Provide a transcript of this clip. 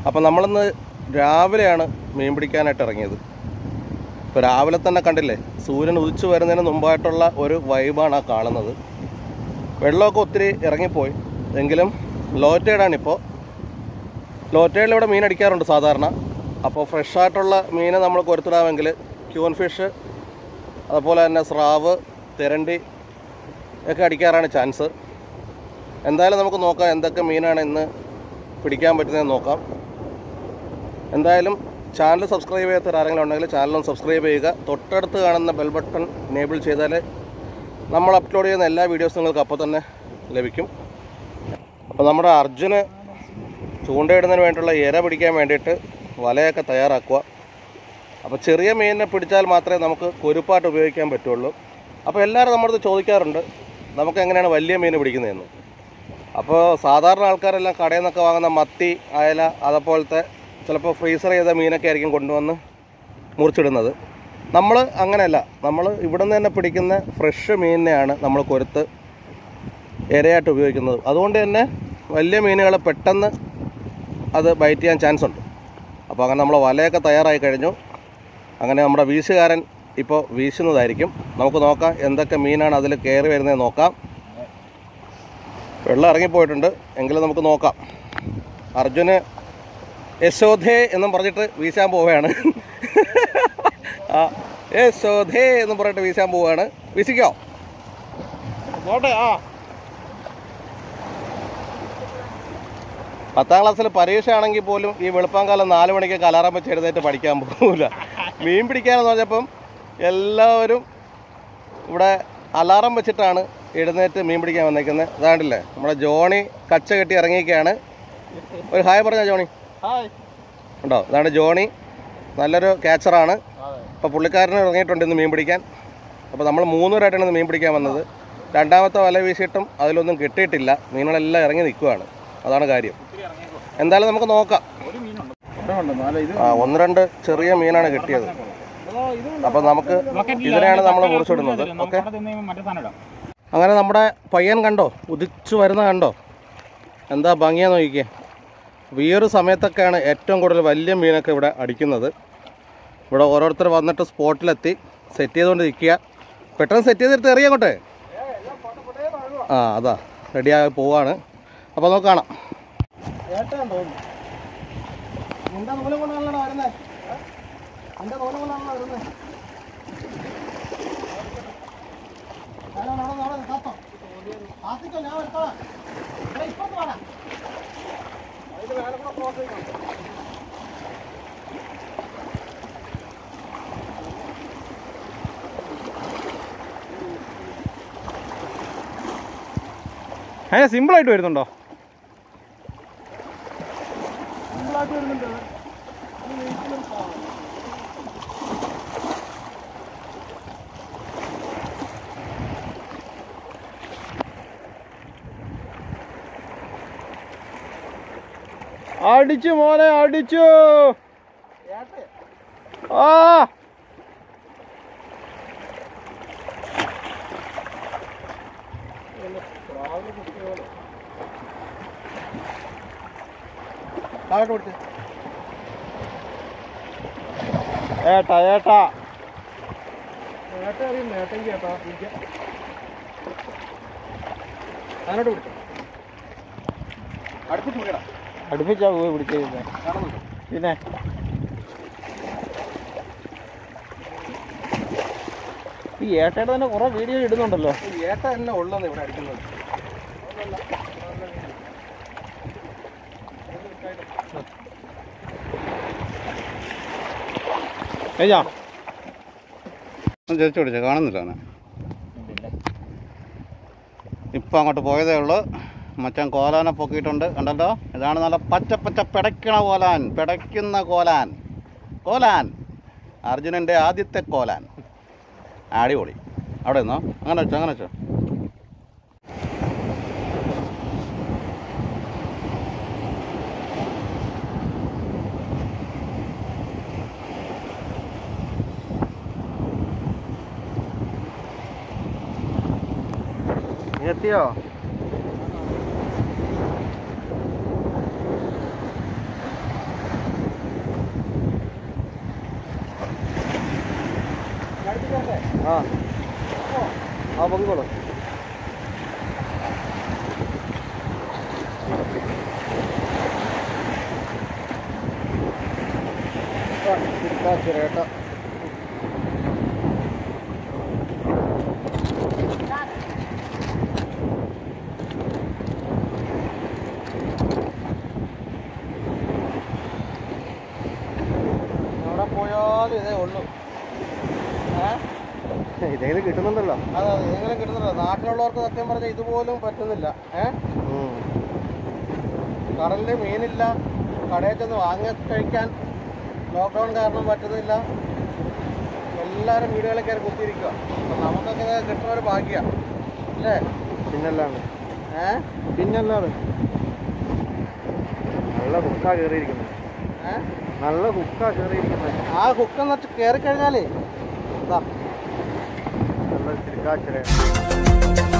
അപ്പം നമ്മളിന്ന് രാവിലെയാണ് മീൻ പിടിക്കാനായിട്ട് ഇറങ്ങിയത് ഇപ്പോൾ രാവിലെ തന്നെ കണ്ടില്ലേ സൂര്യൻ ഉദിച്ചു വരുന്നതിന് മുമ്പായിട്ടുള്ള ഒരു വൈബാണ് ആ കാണുന്നത് വെള്ളമൊക്കെ ഒത്തിരി ഇറങ്ങിപ്പോയി എങ്കിലും ലോ ടൈഡാണിപ്പോൾ ലോ ടൈഡിൽ ഇവിടെ മീൻ അടിക്കാറുണ്ട് സാധാരണ അപ്പോൾ ഫ്രഷ് ആയിട്ടുള്ള മീൻ നമ്മൾ കൊരുത്തിടാമെങ്കിൽ ക്യൂൺ ഫിഷ് അതുപോലെ തന്നെ സ്രാവ് തിരണ്ടി ഒക്കെ അടിക്കാറാണ് ചാൻസ് എന്തായാലും നമുക്ക് നോക്കാം എന്തൊക്കെ മീനാണ് ഇന്ന് പിടിക്കാൻ പറ്റുന്നതെന്ന് നോക്കാം എന്തായാലും ചാനൽ സബ്സ്ക്രൈബ് ചെയ്യാത്ത ആരെങ്കിലും ഉണ്ടെങ്കിൽ ചാനലൊന്ന് സബ്സ്ക്രൈബ് ചെയ്യുക തൊട്ടടുത്ത് കാണുന്ന ബെൽ ബട്ടൺ എനേബിൾ ചെയ്താൽ നമ്മൾ അപ്ലോഡ് ചെയ്യുന്ന എല്ലാ വീഡിയോസും നിങ്ങൾക്ക് അപ്പോൾ തന്നെ ലഭിക്കും അപ്പോൾ നമ്മുടെ അർജുന് ചൂണ്ടയിടുന്നതിന് വേണ്ടിയുള്ള ഇര പിടിക്കാൻ വേണ്ടിയിട്ട് വലയൊക്കെ തയ്യാറാക്കുക അപ്പോൾ ചെറിയ മീനിനെ പിടിച്ചാൽ മാത്രമേ നമുക്ക് കൊരുപ്പായിട്ട് ഉപയോഗിക്കാൻ പറ്റുള്ളൂ അപ്പോൾ എല്ലാവരും നമ്മുടെ അടുത്ത് ചോദിക്കാറുണ്ട് നമുക്ക് എങ്ങനെയാണ് വലിയ മീൻ പിടിക്കുന്നതെന്ന് അപ്പോൾ സാധാരണ ആൾക്കാരെല്ലാം കടയിൽ നിന്നൊക്കെ വാങ്ങുന്ന മത്തി അയല അതുപോലത്തെ ചിലപ്പോൾ ഫ്രീസർ ചെയ്ത മീനൊക്കെ ആയിരിക്കും കൊണ്ടുവന്ന് മുറിച്ചിടുന്നത് നമ്മൾ അങ്ങനെയല്ല നമ്മൾ ഇവിടെ നിന്ന് തന്നെ പിടിക്കുന്ന ഫ്രഷ് മീനിനെയാണ് നമ്മൾ കൊരുത്ത് ഇരയായിട്ട് ഉപയോഗിക്കുന്നത് അതുകൊണ്ട് തന്നെ വലിയ മീനുകൾ പെട്ടെന്ന് അത് ബൈറ്റ് ചെയ്യാൻ ചാൻസ് ഉണ്ട് അപ്പോൾ അങ്ങനെ നമ്മൾ വലയൊക്കെ തയ്യാറായി കഴിഞ്ഞു അങ്ങനെ നമ്മുടെ വീശുകാരൻ ഇപ്പോൾ വീശുന്നതായിരിക്കും നമുക്ക് നോക്കാം എന്തൊക്കെ മീനാണ് അതിൽ കയറി വരുന്നത് നോക്കാം വെള്ളം ഇറങ്ങിപ്പോയിട്ടുണ്ട് എങ്കിലും നമുക്ക് നോക്കാം അർജുന് യശോധേ എന്നും പറഞ്ഞിട്ട് വീശാൻ പോവുകയാണ് ആ യശോധേ എന്നും പറഞ്ഞിട്ട് വീശാൻ പോവുകയാണ് വീശിക്കോ നോട്ടെ ആ പത്താം ക്ലാസ്സിൽ പരീക്ഷ ആണെങ്കിൽ പോലും ഈ വെളുപ്പാങ്കാലം നാല് മണിക്കൊക്കെ അലാറം വെച്ച് എഴുന്നേറ്റ് പഠിക്കാൻ പോകില്ല മീൻ പിടിക്കാനെന്ന് പറഞ്ഞപ്പം എല്ലാവരും ഇവിടെ അലാറം വെച്ചിട്ടാണ് എഴുന്നേറ്റ് മീൻ പിടിക്കാൻ വന്നേക്കുന്നത് അതാണ്ടില്ലേ നമ്മുടെ ജോണി കച്ച കെട്ടി ഇറങ്ങിയൊക്കെയാണ് ഒരു ഹായ് പറഞ്ഞോ ജോണി ഹായ് ഉണ്ടോ അതാണ് ജോണി നല്ലൊരു ക്യാച്ചറാണ് അതെ അപ്പോൾ പുള്ളിക്കാരന് ഇറങ്ങിയിട്ടുണ്ട് ഇന്ന് മീൻ പിടിക്കാൻ അപ്പോൾ നമ്മൾ മൂന്നുപേരായിട്ടാണ് ഇന്ന് മീൻ പിടിക്കാൻ വന്നത് രണ്ടാമത്തെ വല വീശിയിട്ടും അതിലൊന്നും കിട്ടിയിട്ടില്ല മീനുകളെല്ലാം ഇറങ്ങി നിൽക്കുകയാണ് അതാണ് കാര്യം എന്തായാലും നമുക്ക് നോക്കാം ഒരു മീനുണ്ട് ഒരെണ്ണമുണ്ട് നാല് ഇത് ആ ഒന്ന് രണ്ട് ചെറിയ മീനാണ് കിട്ടിയത് അപ്പോൾ നമുക്ക് ഇതിനെയാണ് നമ്മൾ മുറിച്ചിടുന്നത് ഓക്കെ മറ്റേ സാധനം ഇടാം അങ്ങനെ നമ്മുടെ പയ്യൻ കണ്ടോ ഉദിച്ചു വരുന്ന കണ്ടോ എന്താ ഭംഗിയാന്ന് നോക്കിക്കേ അപ്പോൾ ഈ ഒരു സമയത്തൊക്കെയാണ് ഏറ്റവും കൂടുതൽ വലിയ മീനൊക്കെ ഇവിടെ അടിക്കുന്നത് ഇവിടെ ഓരോരുത്തർ വന്നിട്ട് സ്പോട്ടിലെത്തി സെറ്റ് ചെയ്തുകൊണ്ട് നിൽക്കുക പെട്ടെന്ന് സെറ്റ് ചെയ്തെടുത്ത് എറിയങ്ങോട്ടെ ആ അതാ റെഡിയായി പോവാണ് അപ്പോൾ നമുക്ക് കാണാം നിന്റെ നൂല് കൊണ്ടാണല്ലോ വരുന്നത് നിന്റെ നൂല് കൊണ്ടാണല്ലോ വരുന്നത് അതിന് സിമ്പിൾ ആയിട്ട് വരുന്നുണ്ടോ അടിച്ചു മോനെ അടിച്ചു ആ താഴോട്ട് കൊടുത്ത് ഏട്ടാ ഏട്ടാ നേട്ടം അറിയും നേട്ടം കേട്ടാ അതിനോട്ട് കൊടുത്തു അടുപ്പിച്ച് പിടിക്കടാ അടുപ്പിച്ചാ പോയി പിടിച്ചത് കാണുന്നുണ്ടോ പിന്നെ ഈ ഏട്ടയുടെ തന്നെ കുറെ വീഡിയോ ഇടുന്നുണ്ടല്ലോ ഈ ഏട്ട തന്നെ ഉള്ളതെന്ന് ഇവിടെ അടിക്കുന്നത് ഏയ്യാ ചേച്ചി പിടിച്ച കാണുന്നില്ല അവനെ ഇപ്പം അങ്ങോട്ട് പോയതേ ഉള്ളൂ മച്ചാൻ കോലാനെ പൊക്കിയിട്ടുണ്ട് കണ്ടല്ലോ ഇതാണ് നല്ല പച്ച പച്ച പിടയ്ക്കണ കോലാൻ പിടയ്ക്കുന്ന കോലാൻ കോലാൻ അർജുനൻ്റെ ആദ്യത്തെ കോലാൻ അടിപൊളി അവിടെ നിന്നോ അങ്ങനെ വെച്ചോ അങ്ങനെ വെച്ചോ എത്തിയോ പൊക്കിക്കോളൂ ചേട്ടാ എവിടെ പോയാലും ഇതേ ഉള്ളൂ ഇതേത് കിട്ടുന്നുണ്ടല്ലോ അതെ അതെ ഇങ്ങനെ കിട്ടുന്നില്ല നാട്ടിലുള്ളവർക്ക് സത്യം പറഞ്ഞാൽ ഇതുപോലും പറ്റുന്നില്ല ഏ കടലിൽ മീനില്ല കടയിൽ ചെന്ന് വാങ്ങി കഴിക്കാൻ ലോക്ക്ഡൗൺ കാരണം പറ്റുന്നില്ല എല്ലാവരും വീടുകളിൽ കയറി കുത്തിയിരിക്കുക അപ്പം നമുക്കൊക്കെ ഇത് കിട്ടുന്ന ഒരു ഭാഗ്യമാണ് അല്ലേ പിന്നല്ലാണ്ട് ഏ പിന്നല്ലാതെ നല്ല ഹുക്കാ കയറിയിരിക്കുന്നത് ഏ നല്ല ഹുക്കാ കയറിയിരിക്കുന്നത് ആ ഹുക്കെന്ന് കയറി കഴിഞ്ഞാലേ ഇതാ നല്ല ചിരിക്കാച്ചിര